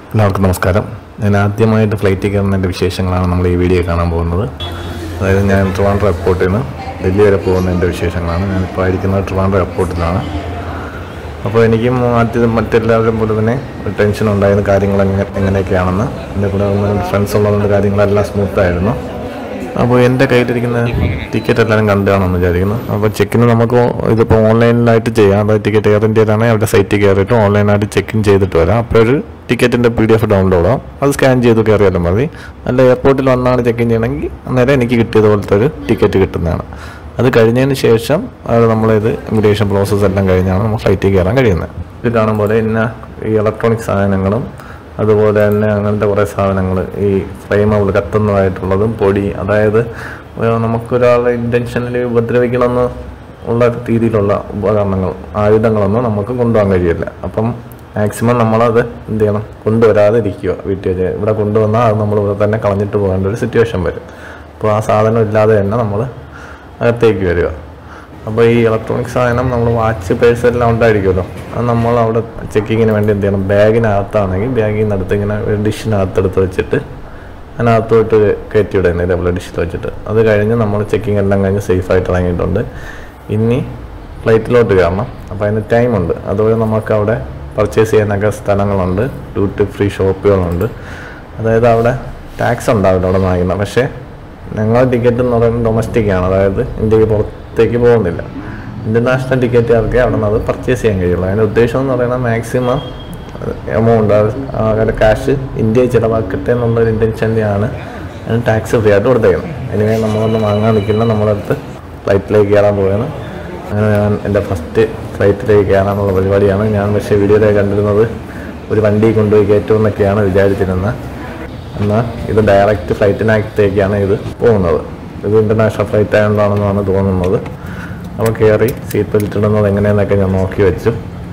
എല്ലാവർക്കും നമസ്കാരം ഞാൻ ആദ്യമായിട്ട് ഫ്ലൈറ്റിൽ കയറുന്നതിൻ്റെ വിശേഷങ്ങളാണ് നമ്മൾ ഈ വീഡിയോ കാണാൻ പോകുന്നത് അതായത് ഞാൻ ട്രിവാൻഡ്രം എയർപോർട്ടിൽ നിന്ന് ഡൽഹി വരെ പോകുന്നതിൻ്റെ വിശേഷങ്ങളാണ് ഞാനിപ്പോൾ ആയിരിക്കുന്നത് ട്രിവാൻഡ്രം എയർപോർട്ടിലാണ് അപ്പോൾ എനിക്കും ആദ്യം മറ്റെല്ലാവരും പോലെ തന്നെ ഒരു ടെൻഷൻ ഉണ്ടായിരുന്ന കാര്യങ്ങൾ എങ്ങനെ എങ്ങനെയൊക്കെയാണെന്ന് എൻ്റെ കൂടെ ഫ്രണ്ട്സ് ഉള്ളതുകൊണ്ട് കാര്യങ്ങളെല്ലാം സ്മൂത്തായിരുന്നു അപ്പോൾ എൻ്റെ കയ്യിലിരിക്കുന്ന ടിക്കറ്റ് എല്ലാവരും കണ്ടാണെന്ന് വിചാരിക്കുന്നു അപ്പോൾ ചെക്കിന് നമുക്ക് ഇതിപ്പോൾ ഓൺലൈനിലായിട്ട് ചെയ്യാം അതായത് ടിക്കറ്റ് എയർ ഇന്ത്യയിലാണെങ്കിൽ അവരുടെ സൈറ്റിൽ കയറിയിട്ട് ഓൺലൈനായിട്ട് ചെക്ക് ഇൻ ചെയ്തിട്ട് വരാം അപ്പോൾ ഒരു ടിക്കറ്റിൻ്റെ പി ഡി എഫ് ഡൗൺലോഡ് ആവും അത് സ്കാൻ ചെയ്ത് കയറിയാലും മതി അല്ല എയർപോർട്ടിൽ വന്നാണ് ചെക്ക് ഇൻ ചെയ്യണമെങ്കിൽ അന്നേരം എനിക്ക് കിട്ടിയതുപോലത്തെ ഒരു ടിക്കറ്റ് കിട്ടുന്നതാണ് അത് കഴിഞ്ഞതിന് ശേഷം അത് നമ്മളിത് ഇമിഗ്രേഷൻ പ്രോസസ്സ് എല്ലാം കഴിഞ്ഞാണ് നമ്മൾ ഫ്ലൈറ്റിൽ കയറാൻ കഴിയുന്നത് ഇത് കാണുമ്പോൾ ഇന്ന ഈ ഇലക്ട്രോണിക് സാധനങ്ങളും അതുപോലെ തന്നെ അങ്ങനത്തെ കുറേ സാധനങ്ങൾ ഈ ഫ്ലെയിമബിൾ കത്തുന്നതായിട്ടുള്ളതും പൊടി അതായത് ഏഹ് നമുക്കൊരാളെ ഇൻറ്റൻഷനിൽ ഉപദ്രവിക്കണമെന്ന് ഉള്ള രീതിയിലുള്ള ഉപകരണങ്ങൾ ആയുധങ്ങളൊന്നും നമുക്ക് കൊണ്ടുപോകാൻ കഴിയില്ല അപ്പം മാക്സിമം നമ്മളത് എന്ത് ചെയ്യണം കൊണ്ടുവരാതെ ഇരിക്കുക വീട്ടിൽ വെച്ച് ഇവിടെ കൊണ്ടുവന്നാൽ അത് നമ്മൾ ഇവിടെ തന്നെ കളഞ്ഞിട്ട് പോകേണ്ട ഒരു സിറ്റുവേഷൻ വരും അപ്പോൾ ആ സാധനം ഇല്ലാതെ തന്നെ നമ്മൾ അകത്തേക്ക് വരിക അപ്പോൾ ഈ ഇലക്ട്രോണിക് സാധനം നമ്മൾ വാച്ച് പേഴ്സ് എല്ലാം ഉണ്ടായിരിക്കുമല്ലോ അത് നമ്മൾ അവിടെ ചെക്കിങ്ങിന് വേണ്ടി എന്ത് ചെയ്യണം ബാഗിനകത്താണെങ്കിൽ ബാഗിൽ നിന്ന് അടുത്ത് ഇങ്ങനെ ഒരു ഡിഷിനകത്തെടുത്ത് വെച്ചിട്ട് അതിനകത്തോട്ട് കയറ്റി വിടുന്നത് ഇതേപോലെ ഡിഷിൽ വെച്ചിട്ട് അത് കഴിഞ്ഞ് നമ്മൾ ചെക്കിങ് എല്ലാം കഴിഞ്ഞ് സേഫായിട്ട് ഇറങ്ങിയിട്ടുണ്ട് ഇനി ഫ്ലൈറ്റിലോട്ട് കയറണം അപ്പോൾ അതിന് ടൈമുണ്ട് അതുപോലെ നമുക്ക് അവിടെ പർച്ചേസ് ചെയ്യാനൊക്കെ സ്ഥലങ്ങളുണ്ട് ഡ്യൂട്ടി ഫ്രീ ഷോപ്പുകളുണ്ട് അതായത് അവിടെ ടാക്സ് ഉണ്ടാവില്ല അവിടെ വാങ്ങിക്കുന്നത് പക്ഷേ ഞങ്ങളുടെ ടിക്കറ്റ് എന്ന് പറയുന്നത് ഡൊമസ്റ്റിക് ആണ് അതായത് ഇന്ത്യക്ക് പുറത്തേക്ക് പോകുന്നില്ല ഇന്റർനാഷണൽ ടിക്കറ്റ് അവർക്ക് അവിടെ നിന്ന് അത് പർച്ചേസ് ചെയ്യാൻ കഴിയുള്ളൂ അതിൻ്റെ ഉദ്ദേശം എന്ന് പറയുന്നത് മാക്സിമം എമൗണ്ട് അവരുടെ കാശ് ഇന്ത്യയിൽ ചിലവാക്കട്ടെ എന്നുള്ളൊരു ഇൻറ്റൻഷൻ്റെയാണ് അതിന് ടാക്സ് ഫ്രീ ആയിട്ട് കൊടുത്തേക്കുന്നത് എനിവേ നമ്മളൊന്ന് വാങ്ങാൻ നിൽക്കുന്ന നമ്മളടുത്ത് ഫ്ലൈറ്റിലേക്ക് കയറാൻ പോവുകയാണ് അങ്ങനെ ഞാൻ എൻ്റെ ഫസ്റ്റ് ഫ്ലൈറ്റിലേക്ക് കയറാനുള്ള പരിപാടിയാണ് ഞാൻ പക്ഷേ വീഡിയോയിൽ കണ്ടിരുന്നത് ഒരു വണ്ടി കൊണ്ടുപോയി കയറ്റുമെന്നൊക്കെയാണ് വിചാരിച്ചിരുന്നത് എന്നാൽ ഇത് ഡയറക്റ്റ് ഫ്ലൈറ്റിനകത്തേക്കാണ് ഇത് പോകുന്നത് ഇത് ഇൻ്റർനാഷണൽ ഫ്ലൈറ്റ് ആയതുകൊണ്ടാണെന്നാണ് തോന്നുന്നത് അപ്പോൾ കയറി സീറ്റ് ബെൽറ്റ് ഇടുന്നത് എങ്ങനെയെന്നൊക്കെ ഞാൻ നോക്കി വെച്ചു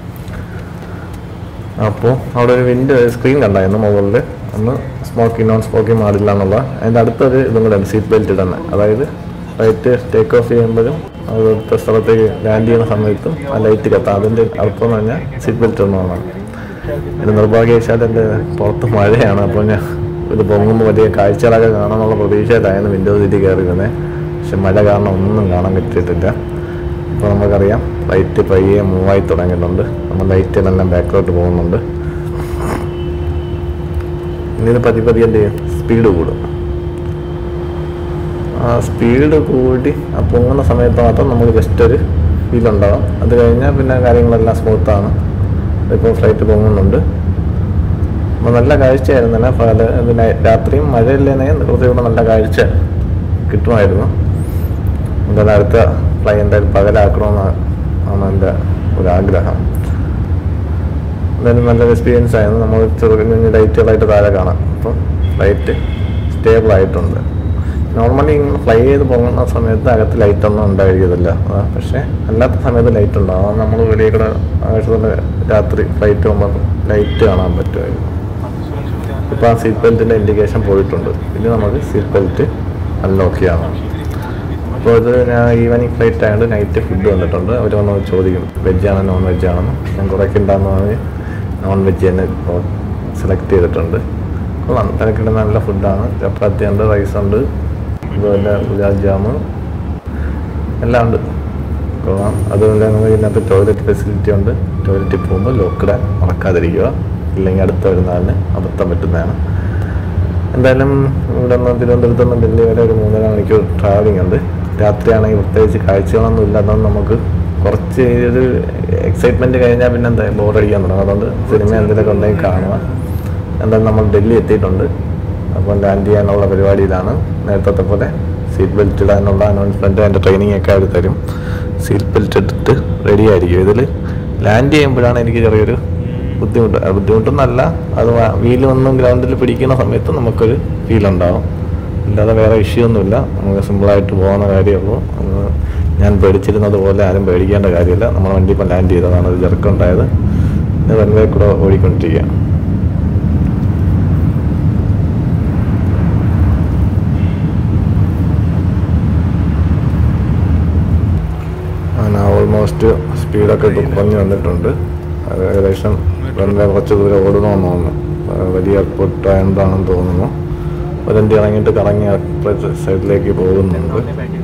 അപ്പോൾ അവിടെ ഒരു വിൻഡോ സ്ക്രീൻ കണ്ടായിരുന്നു മുകളിൽ ഒന്ന് സ്മോക്കിംഗ് നോൺ സ്മോക്കിംഗ് പാടില്ല എന്നുള്ള അതിൻ്റെ അടുത്തൊരു ഇതും കൂടെ ഉണ്ട് സീറ്റ് ബെൽറ്റ് ഇടുന്നത് അതായത് ഫ്ലൈറ്റ് ടേക്ക് ഓഫ് ചെയ്യുമ്പോഴും അടുത്ത സ്ഥലത്തേക്ക് ലാൻഡ് ചെയ്യുന്ന സമയത്തും ആ ലൈറ്റ് കത്താം അതിൻ്റെ അർത്ഥം എന്ന് പറഞ്ഞാൽ സീറ്റ് ബെൽറ്റ് ഇടണമെന്നാണ് എൻ്റെ നിർഭാഗ്യവശാൽ എൻ്റെ പുറത്ത് മഴയാണ് അപ്പോൾ ഞാൻ ഇത് പൊങ്ങുമ്പോൾ വലിയ കാഴ്ചകളൊക്കെ കാണാനുള്ള പ്രതീക്ഷയിലായിരുന്നു വിൻഡോ സീറ്റിൽ കയറിയിരുന്നത് പക്ഷെ മഴ കാരണം ഒന്നും കാണാൻ പറ്റിയിട്ടില്ല ഇപ്പോൾ നമുക്കറിയാം ലൈറ്റ് പയ്യെ മൂവായി തുടങ്ങിയിട്ടുണ്ട് നമ്മൾ ലൈറ്റിലെല്ലാം ബാക്കിലോട്ട് പോകുന്നുണ്ട് ഇനി ഇത് പതി പതി എന്ത് ചെയ്യും സ്പീഡ് കൂടും ആ സ്പീഡ് കൂടി ആ പൊങ്ങുന്ന സമയത്ത് മാത്രം നമുക്ക് ജസ്റ്റ് ഒരു ഫീൽ ഉണ്ടാകും അത് കഴിഞ്ഞാൽ പിന്നെ കാര്യങ്ങളെല്ലാം സ്മൂത്താണ് ഇപ്പോൾ ഫ്ലൈറ്റ് പൊങ്ങുന്നുണ്ട് അപ്പോൾ നല്ല കാഴ്ചയായിരുന്നില്ല പകല് ഇത് നൈ- രാത്രിയും മഴയില്ലെങ്കിൽ കുറച്ചുകൂടെ നല്ല കാഴ്ച കിട്ടുമായിരുന്നു എന്തായാലും അടുത്ത ഫ്ലൈ എന്തായാലും പകലാക്കണമെന്ന് ആണ് എൻ്റെ ഒരു ആഗ്രഹം എന്തായാലും നല്ലൊരു എക്സ്പീരിയൻസ് ആയിരുന്നു നമ്മൾ ചെറുകുഞ്ഞു ലൈറ്റുകളായിട്ട് താഴെ കാണാം അപ്പം ഫ്ലൈറ്റ് സ്റ്റേബിൾ ആയിട്ടുണ്ട് നോർമലി ഇങ്ങനെ ഫ്ലൈ ചെയ്ത് പോകുന്ന സമയത്ത് അകത്ത് ലൈറ്റ് ഒന്നും ഉണ്ടായിരിക്കത്തില്ല ആ, പക്ഷേ അല്ലാത്ത സമയത്ത് ലൈറ്റ് ഉണ്ടാവും അത് നമ്മൾ വെളിയിൽ കൂടെ ആവശ്യത്തിന് രാത്രി ഫ്ലൈറ്റ് പോകുമ്പോൾ ലൈറ്റ് കാണാൻ പറ്റുമായിരുന്നു ഇപ്പോൾ ആ സീറ്റ് ബെൽറ്റിൻ്റെ ഇൻഡിക്കേഷൻ പോയിട്ടുണ്ട് ഇനി നമുക്ക് സീറ്റ് ബെൽറ്റ് അൺലോക്ക് ചെയ്യണം അപ്പോൾ ഇത് ഞാൻ ഈവനിങ് ഫ്ലൈറ്റ് ആയതുകൊണ്ട് നൈറ്റ് ഫുഡ് വന്നിട്ടുണ്ട് അവർ വന്ന് ചോദിക്കും വെജ് ആണോ നോൺ വെജ് ആണെന്ന് ഞാൻ കുറേയൊക്കെ ഉണ്ടാകുന്ന പറഞ്ഞ് നോൺ വെജ് തന്നെ ഇപ്പോൾ സെലക്ട് ചെയ്തിട്ടുണ്ട് കൊള്ളാം തിരക്കിട്ട് നല്ല ഫുഡാണ് ചപ്പാത്തി ഉണ്ട് റൈസ് ഉണ്ട് അതുപോലെ ഗുലാബ് ജാമ് എല്ലാം ഉണ്ട് കൊള്ളാം അതുപോലെ നമുക്ക് ഇതിനകത്ത് ടോയ്ലറ്റ് ഫെസിലിറ്റി ഉണ്ട് ടോയ്ലറ്റിൽ പോകുമ്പോൾ ലോക്കിടാൻ മറക്കാതിരിക്കുക ഇല്ലെങ്കിൽ അടുത്ത വരുന്നതിന് അബദ്ധം പറ്റുന്നതാണ് എന്തായാലും ഇവിടെ നിന്ന് തിരുവനന്തപുരത്ത് നിന്ന് ഡൽഹി വരെ ഒരു മൂന്നര മണിക്കൂർ ട്രാവലിംഗ് ഉണ്ട് രാത്രിയാണെങ്കിൽ പ്രത്യേകിച്ച് കാഴ്ചകളൊന്നും ഇല്ലാത്തതുകൊണ്ട് നമുക്ക് കുറച്ച് ഒരു എക്സൈറ്റ്മെൻറ്റ് കഴിഞ്ഞാൽ പിന്നെ എന്താ ബോറടിക്കാൻ തുടങ്ങും അതുകൊണ്ട് സിനിമ എന്തെങ്കിലുമൊക്കെ ഉണ്ടെങ്കിൽ കാണുക എന്തായാലും നമ്മൾ ഡൽഹി എത്തിയിട്ടുണ്ട് അപ്പോൾ ലാൻഡ് ചെയ്യാനുള്ള പരിപാടിയിലാണ് നേരത്തെ പോലെ സീറ്റ് ബെൽറ്റ് ഇടാനുള്ള അനൗൺസ്മെൻറ്റ് അതിൻ്റെ ട്രെയിനിങ് ഒക്കെ അവർ തരും സീറ്റ് ബെൽറ്റ് ഇട്ടിട്ട് റെഡി ആയിരിക്കും ഇതിൽ ലാൻഡ് ചെയ്യുമ്പോഴാണ് എനിക്ക് ചെറിയൊരു ബുദ്ധിമുട്ട് അത് ബുദ്ധിമുട്ടൊന്നല്ല അത് വീല് വന്നും ഗ്രൗണ്ടിൽ പിടിക്കുന്ന സമയത്ത് നമുക്കൊരു ഫീൽ ഉണ്ടാവും അല്ലാതെ വേറെ ഇഷ്യൂ ഒന്നുമില്ല നമുക്ക് സിമ്പിളായിട്ട് പോകുന്ന കാര്യമുള്ളൂ അത് ഞാൻ പേടിച്ചിരുന്നത് പോലെ ആരും പേടിക്കേണ്ട കാര്യമില്ല നമ്മുടെ വണ്ടി ഇപ്പം ലാൻഡ് ചെയ്തതാണ് ഒരു ചെറുക്കുണ്ടായത് ഇത് വൻവേ കൂടെ ഓടിക്കൊണ്ടിരിക്കുക അങ്ങനെ ഓൾമോസ്റ്റ് സ്പീഡൊക്കെ കുറഞ്ഞു വന്നിട്ടുണ്ട് അത് ഏകദേശം റൺവേ കുറച്ച് ദൂരം ഓടണമെന്ന് തോന്നുന്നു ആ, വലിയ എയർപോർട്ട് ആയതാണെന്ന് തോന്നുന്നു ഒരണ്ടി ഇറങ്ങിയിട്ട് കറങ്ങി അപ്പുറത്തെ സൈഡിലേക്ക് പോകുന്നുണ്ട്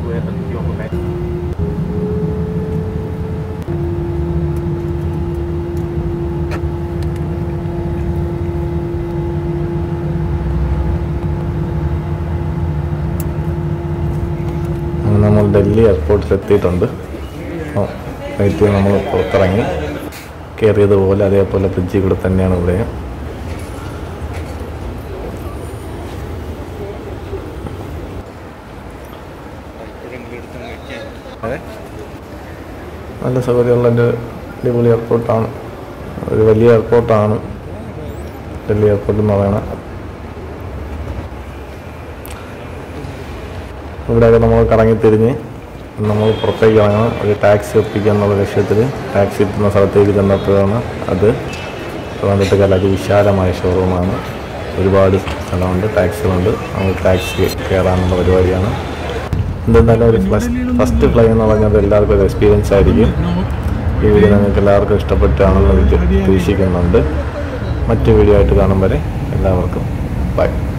അങ്ങനെ നമ്മൾ ഡൽഹി എയർപോർട്ടിൽ എത്തിയിട്ടുണ്ട് ഫ്ലൈറ്റിൽ നമ്മൾ പുറത്തിറങ്ങി കയറിയതുപോലെ അതേപോലെ ബ്രിഡ്ജിൽ കൂടെ തന്നെയാണ് ഇവിടെ നല്ല സൗകര്യമുള്ള ഒരു അടിപൊളി എയർപോർട്ടാണ് ഒരു വലിയ എയർപോർട്ടാണ് ഡൽഹി എയർപോർട്ട് എന്ന് പറയുന്നത് ഇവിടെയൊക്കെ നമ്മൾ കറങ്ങി തിരിഞ്ഞ് നമ്മൾ പുറത്തേക്ക് ഇറങ്ങണം ഒരു ടാക്സി ഒപ്പിക്കുക എന്നുള്ള ലക്ഷ്യത്തിൽ ടാക്സി എത്തുന്ന സ്ഥലത്തേക്ക് ചെന്നപ്പോഴാണ് അത് ട്രിവാൻഡ്രത്തേക്കാൾ അതിവിശാലമായ ഷോറൂമാണ് ഒരുപാട് സ്ഥലമുണ്ട് ടാക്സികളുണ്ട് നമ്മൾ ടാക്സി കയറാനുള്ള പരിപാടിയാണ് എന്തെന്നാലും ഒരു ഫസ്റ്റ് ഫസ്റ്റ് ഫ്ലൈ എന്ന് പറഞ്ഞത് എല്ലാവർക്കും ഒരു എക്സ്പീരിയൻസ് ആയിരിക്കും ഈ വീഡിയോ നിങ്ങൾക്ക് എല്ലാവർക്കും ഇഷ്ടപ്പെട്ടാണെന്ന് വിചാ- പ്രതീക്ഷിക്കുന്നുണ്ട് മറ്റു വീഡിയോ ആയിട്ട് കാണും വരെ എല്ലാവർക്കും ബൈ